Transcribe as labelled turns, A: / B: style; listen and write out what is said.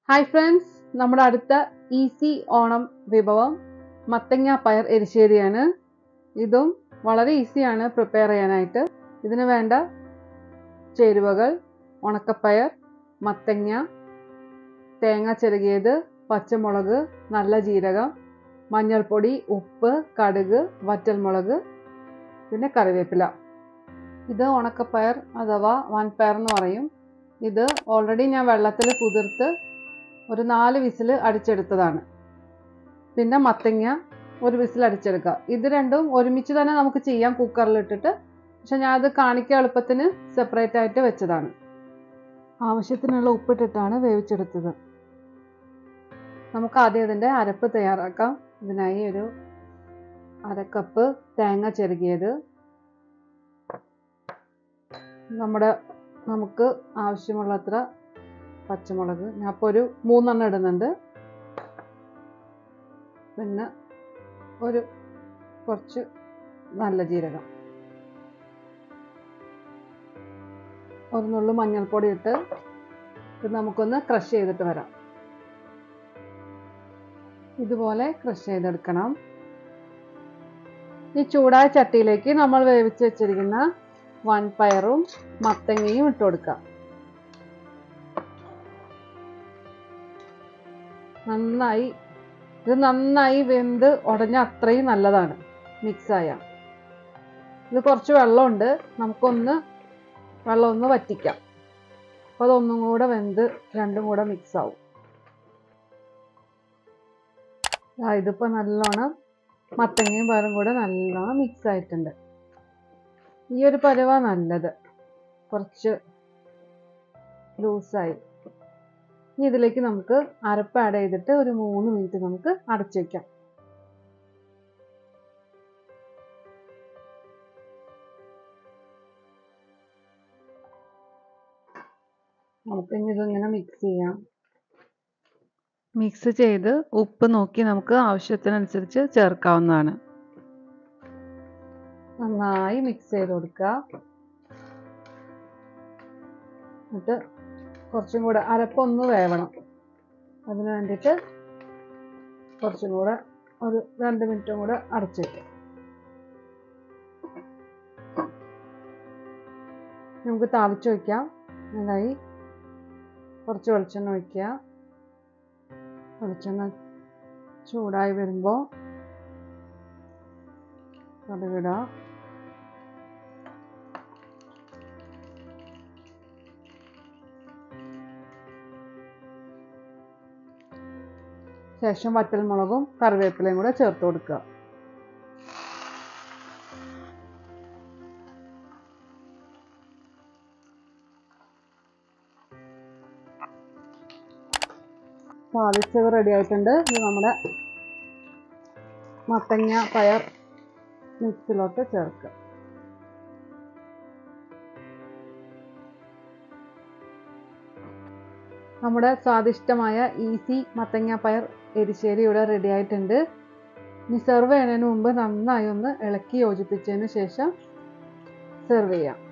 A: hi friends നമ്മുടെ അടുത്ത easy Onam വിഭവം മത്തങ്ങ പയർ എരിശ്ശേരിയാണ് ഇതും വളരെ ഈസിയാണ് പ്രിപ്പയർ ചെയ്യാനായിട്ട് ഇതിന് വേണ്ട ചേരുവകൾ ഉണക്കപ്പയർ മത്തങ്ങ തേങ്ങ ചിരകിയത് പച്ചമുളക് നല്ല ജീരകം മഞ്ഞൾപ്പൊടി ഉപ്പ് കടുക് വറ്റൽമുളക് പിന്നെ കറിവേപ്പില ഇത് ഉണക്കപ്പയർ അഥവാ വൻപയർ എന്ന് പറയും ഇത് ഓൾറെഡി ഞാൻ വെള്ളത്തിൽ കുതിർത്ത് ഒരു നാല് വിസിൽ അടിച്ചെടുത്തതാണ് പിന്നെ മത്തങ്ങ ഒരു വിസിൽ അടിച്ചെടുക്കുക ഇത് രണ്ടും ഒരുമിച്ച് തന്നെ നമുക്ക് ചെയ്യാം കുക്കറിൽ ഇട്ടിട്ട് പക്ഷെ ഞാൻ അത് കാണിക്കാൻ എളുപ്പത്തിന് സെപ്പറേറ്റ് ആയിട്ട് വെച്ചതാണ് ആവശ്യത്തിനുള്ള ഉപ്പിട്ടിട്ടാണ് വേവിച്ചെടുത്തത് നമുക്ക് ആദ്യം ഇതിൻ്റെ അരപ്പ് തയ്യാറാക്കാം ഇതിനായി ഒരു അരക്കപ്പ് തേങ്ങ ചെറുകിയത് നമ്മുടെ നമുക്ക് ആവശ്യമുള്ളത്ര പച്ചമുളക് ഞാൻ ഇപ്പോൾ ഒരു മൂന്നെണ്ണം ഇടുന്നുണ്ട് പിന്നെ ഒരു കുറച്ച് നല്ല ജീരകം ഒരു നുള്ളു മഞ്ഞൾപ്പൊടി ഇട്ട് ഇത് നമുക്കൊന്ന് ക്രഷ് ചെയ്തിട്ട് വരാം ഇതുപോലെ ക്രഷ് ചെയ്തെടുക്കണം ഈ ചൂടായ ചട്ടിയിലേക്ക് നമ്മൾ വേവിച്ച് വെച്ചിരിക്കുന്ന വൻപയറും മത്തങ്ങയും ഇട്ട് കൊടുക്കാം നന്നായി ഇത് നന്നായി വെന്ത് ഉടഞ്ഞ അത്രയും നല്ലതാണ് മിക്സായ ഇത് കുറച്ച് വെള്ളമുണ്ട് നമുക്കൊന്ന് വെള്ളം ഒന്ന് വറ്റിക്കാം അപ്പോൾ അതൊന്നും കൂടെ വെന്ത് രണ്ടും കൂടെ മിക്സ് ആവും ഇതിപ്പോൾ നല്ലോണം മത്തങ്ങയും പയറും കൂടെ നല്ലോണം മിക്സ് ആയിട്ടുണ്ട് ഈ ഒരു പരുവ നല്ലത് കുറച്ച് ലൂസായി ഇനി ഇതിലേക്ക് നമുക്ക് അരപ്പ് ആഡ് ചെയ്തിട്ട് ഒരു മൂന്ന് മിനിറ്റ് നമുക്ക് അടച്ചു വെക്കാം നമുക്ക് ഇനി ഇതിങ്ങനെ മിക്സ് ചെയ്യാം മിക്സ് ചെയ്ത് ഉപ്പ് നോക്കി നമുക്ക് ആവശ്യത്തിനനുസരിച്ച് ചേർക്കാവുന്നതാണ് നന്നായി മിക്സ് ചെയ്ത് കൊടുക്കുക എന്നിട്ട് കുറച്ചും കൂടെ അരപ്പൊന്ന് വേവണം അതിന് വേണ്ടിയിട്ട് കുറച്ചും കൂടെ ഒരു രണ്ട് മിനിറ്റും കൂടെ അടച്ചു വയ്ക്കാം നമുക്ക് താളിച്ച് വയ്ക്കാം അതിനായി കുറച്ച് വെളിച്ചെണ്ണ ഒഴിക്കുക വെളിച്ചെണ്ണ ചൂടായി വരുമ്പോൾ കടുകിടുക ശേഷം വറ്റൽമുളകും കറിവേപ്പിലയും കൂടെ ചേർത്ത് കൊടുക്കുക സാധിച്ചത് റെഡി ആയിട്ടുണ്ട് ഇത് നമ്മുടെ മത്തങ്ങ പയർ മിക്സിലോട്ട് ചേർക്കുക നമ്മുടെ സ്വാദിഷ്ടമായ ഈസി മത്തങ്ങ പയർ എരിശ്ശേരി ഇവിടെ റെഡി ആയിട്ടുണ്ട് ഇനി സെർവ് ചെയ്യുന്നതിന് മുമ്പ് നന്നായി ഒന്ന് ഇളക്കി യോജിപ്പിച്ചതിന് ശേഷം സെർവ് ചെയ്യാം